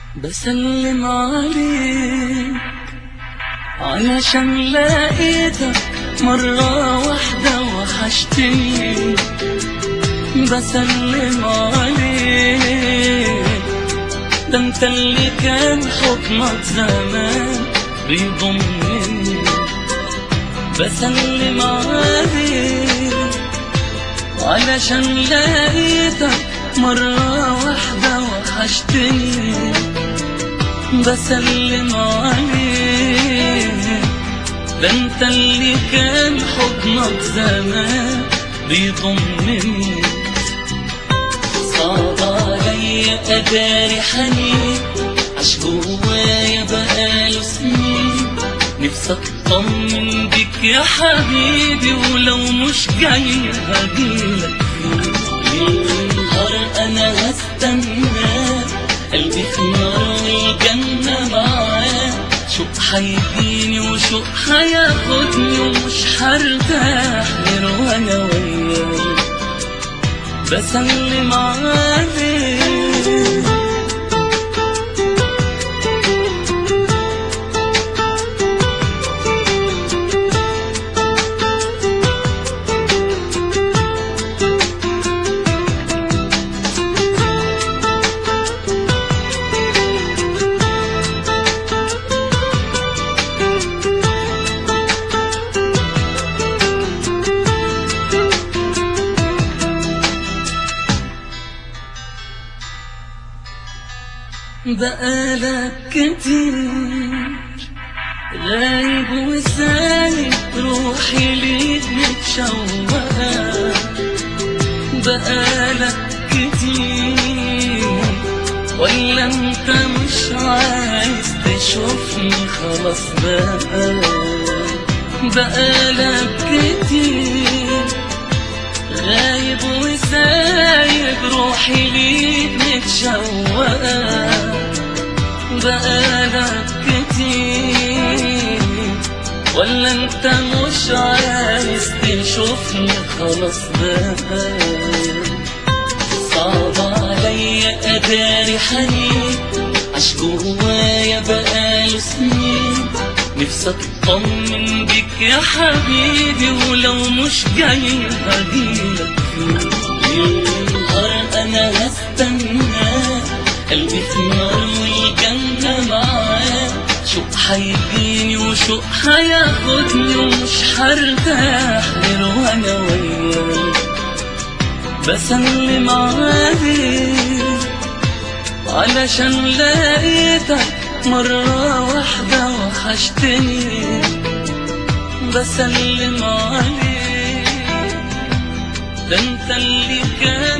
بسلم عليك علشان لقيتك مرة واحدة وحشتني بسلم عليك ده انت اللي كان حضنك زمان بيضمني بسلم عليك علشان لقيتك مرة واحدة وحشتني بسلم عليك ده انت اللي كان حضنك زمان بيضمني صعب عليا اداري حنين عاش جوايا بقاله سنين نفسي اطمن بيك يا حبيبي ولو مش جاي هجيلك ليل نهار انا هستناك قلبي في نار والجنة معاه شوق هيجيني وشوق هياخدني ومش هرتاح غير وانا وياك بسلم عليك بقالك كتير غايب وسايب روحي ليك متشوقة بقالك كتير ولا انت مش عايز تشوفني خلاص بقى بقالك كتير غايب وسايب روحي ليك متشوقة بقالك كتير ولا انت مش عايز تشوفني خلاص بقى صعب عليا اداري حنين عاش جوايا بقاله سنين نفسي اطمن بيك يا حبيبي ولو مش جاي هجيلك ليل نهار انا هستناك قلبي في نار والجنة معاه شوق هيجيني وشوق هياخدني ومش هرتاح غير وانا وياك بسلم عليك علشان لقيتك مرة واحدة وحشتني بسلم عليك ده انت اللي كان